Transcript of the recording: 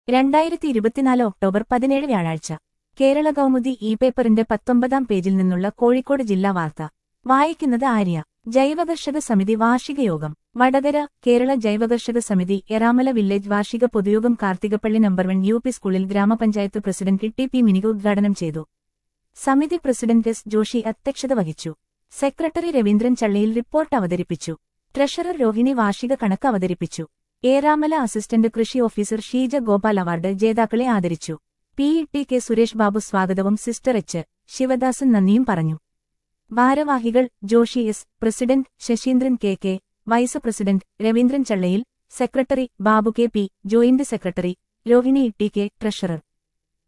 രണ്ടായിരത്തി ഇരുപത്തിനാല് ഒക്ടോബർ പതിനേഴ് വ്യാഴാഴ്ച കേരള കൗമുദി ഇ പേപ്പറിന്റെ പത്തൊമ്പതാം പേജിൽ നിന്നുള്ള കോഴിക്കോട് ജില്ലാ വാർത്ത വായിക്കുന്നത് ആര്യ ജൈവകർഷക സമിതി വാർഷിക യോഗം വടകര കേരള ജൈവകർഷക സമിതി എറാമല വില്ലേജ് വാർഷിക പൊതുയോഗം Karthikappally number one U P സ്കൂളിൽ ഗ്രാമപഞ്ചായത്ത് പ്രസിഡന്റ് ടി പി മിനിക ഉദ്ഘാടനം ചെയ്തു സമിതി പ്രസിഡന്റ് എസ് ജോഷി അധ്യക്ഷത വഹിച്ചു സെക്രട്ടറി രവീന്ദ്രൻ ചള്ളിയിൽ റിപ്പോർട്ട് അവതരിപ്പിച്ചു ട്രഷറർ രോഹിണി വാർഷിക കണക്ക് അവതരിപ്പിച്ചു ഏറാമല അസിസ്റ്റന്റ് കൃഷി ഓഫീസർ ഷീജ ഗോപാൽ അവാർഡ് ജേതാക്കളെ ആദരിച്ചു P E T K Suresh Babu സ്വാഗതവും സിസ്റ്റർ എച്ച് ശിവദാസൻ നന്ദിയും പറഞ്ഞു ഭാരവാഹികൾ Joshi S president Saseendran K K vice president Raveendran Challayil secretary Babu K P joint secretary Rohini T K treasurer